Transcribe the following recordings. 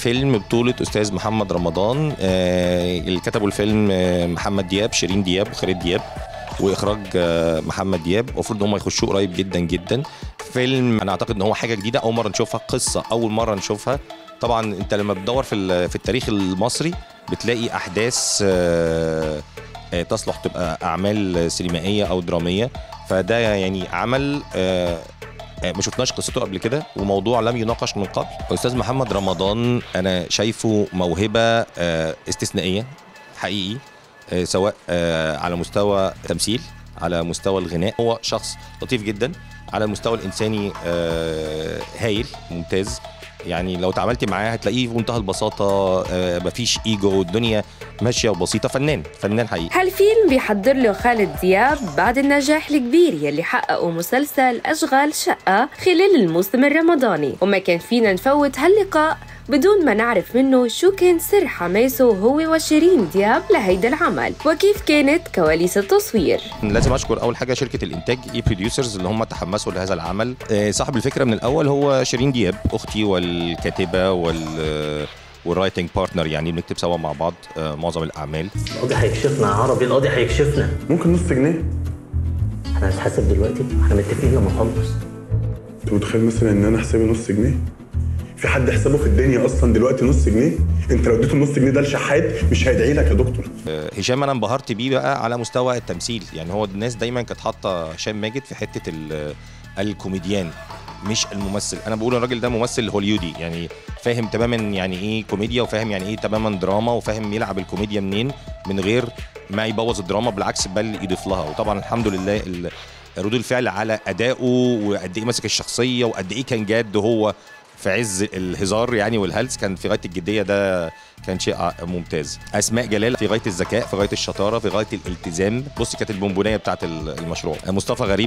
فيلم بطولة أستاذ محمد رمضان آه، اللي كتبوا الفيلم آه، محمد دياب شيرين دياب وخالد دياب واخراج آه، محمد دياب المفروض ان هم يخشوه قريب جدا جدا فيلم انا اعتقد ان هو حاجه جديده اول مره نشوفها قصه اول مره نشوفها طبعا انت لما بتدور في ال- في التاريخ المصري بتلاقي احداث آه، آه، تصلح تبقى اعمال سينمائيه او دراميه فده يعني عمل آه، آه، ما شفناش قصته قبل كده وموضوع لم يناقش من قبل استاذ محمد رمضان انا شايفه موهبه آه، استثنائيه حقيقي آه، سواء آه، على مستوى تمثيل على مستوى الغناء هو شخص لطيف جدا على المستوى الانساني آه، هايل ممتاز يعني لو تعاملتي معاه هتلاقيه في منتهى البساطه آه، مفيش ايجو الدنيا ماشيه وبسيطه فنان فنان حقيقي هالفيلم بيحضر له خالد دياب بعد النجاح الكبير يلي حققه مسلسل أشغال شقة خلال الموسم الرمضاني وما كان فينا نفوت هاللقاء بدون ما نعرف منه شو كان سر حماسه هو وشيرين دياب لهيدا العمل وكيف كانت كواليس التصوير لازم اشكر اول حاجه شركه الانتاج اي بروديوسرز اللي هم تحمسوا لهذا العمل آه، صاحب الفكره من الاول هو شيرين دياب اختي والكاتبه وال والرايتنج بارتنر يعني بنكتب سوا مع بعض آه، معظم الاعمال القاضي هيكشفنا يا عربي القاضي هيكشفنا ممكن نص جنيه احنا هنتحاسب دلوقتي احنا متفقين لما نخلص انت متخيل مثلا ان انا حسابي نص جنيه في حد حسابه في الدنيا اصلا دلوقتي نص جنيه انت لو اديته نص جنيه ده لشحات مش هيدعي لك يا دكتور آه، هشام انا انبهرت بيه بقى على مستوى التمثيل يعني هو الناس دايما كانت حاطه هشام ماجد في حته ال- الكوميديان مش الممثل انا بقول الراجل ده ممثل هوليودي يعني فاهم تماما يعني ايه كوميديا وفاهم يعني ايه تماما دراما وفاهم يلعب الكوميديا منين من غير ما يبوظ الدراما بالعكس بل يضيف لها وطبعا الحمد لله ال- ردود الفعل على ادائه وقد ايه ماسك الشخصيه وقد ايه كان جاد هو في عز الهزار يعني والهلس كان في غايه الجديه ده كان شيء ع- ممتاز اسماء جلال في غايه الذكاء في غايه الشطاره في غايه الالتزام بصي كانت البونبونيه بتاعت ال- المشروع مصطفى غريب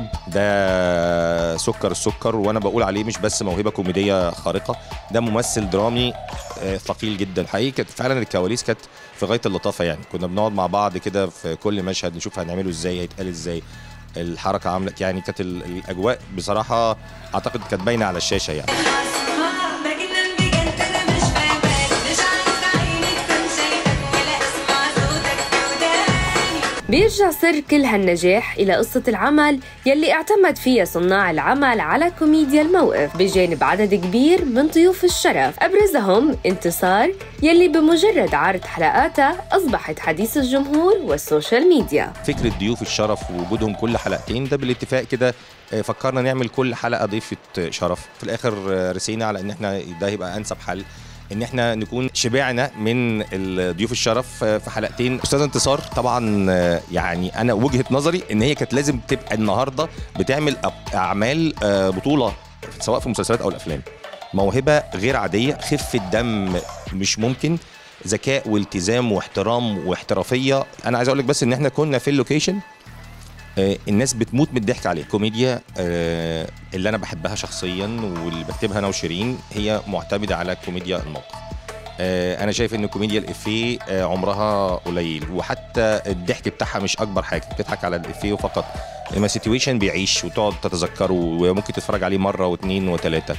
ده سكر السكر وانا بقول عليه مش بس موهبه كوميديه خارقه ده ممثل درامي آه، ثقيل جدا حقيقي كانت فعلا الكواليس كانت في غايه اللطافه يعني كنا بنقعد مع بعض كده في كل مشهد نشوف هنعمله ازاي هيتقال ازاي الحركه عامله يعني كانت ال- الاجواء بصراحه اعتقد كانت باينه على الشاشه يعني بجنن بجد انا مش فاهمك مش عارفه عينك كم شايفك ولا اسمع صوتك وداني بيرجع سر كل هالنجاح إلى قصة العمل يلي اعتمد فيها صناع العمل على كوميديا الموقف بجانب عدد كبير من ضيوف الشرف أبرزهم انتصار يلي بمجرد عرض حلقاتها أصبحت حديث الجمهور والسوشيال ميديا فكره ضيوف الشرف ووجودهم كل حلقتين ده بالاتفاق كده آه، فكرنا نعمل كل حلقه ضيفه شرف في الاخر آه، رسينا على ان احنا ده يبقى انسب حل ان احنا نكون شبعنا من ال- ضيوف الشرف آه، في حلقتين استاذ انتصار طبعا آه، يعني انا وجهه نظري ان هي كانت لازم تبقى النهارده بتعمل أب- اعمال آه، بطوله سواء في المسلسلات او الافلام موهبه غير عاديه خفه دم مش ممكن ذكاء والتزام واحترام واحترافيه انا عايز اقول لك بس ان احنا كنا في اللوكيشن آه، الناس بتموت من الضحك عليه كوميديا آه، اللي انا بحبها شخصيا واللي بكتبها انا وشيرين هي معتمده على كوميديا الموقف آه، انا شايف ان كوميديا الافيه آه، عمرها قليل وحتى الضحك بتاعها مش اكبر حاجه بتضحك على الافيه فقط لما سيتويشن بيعيش وتقعد تتذكره وممكن تتفرج عليه مره واثنين وثلاثه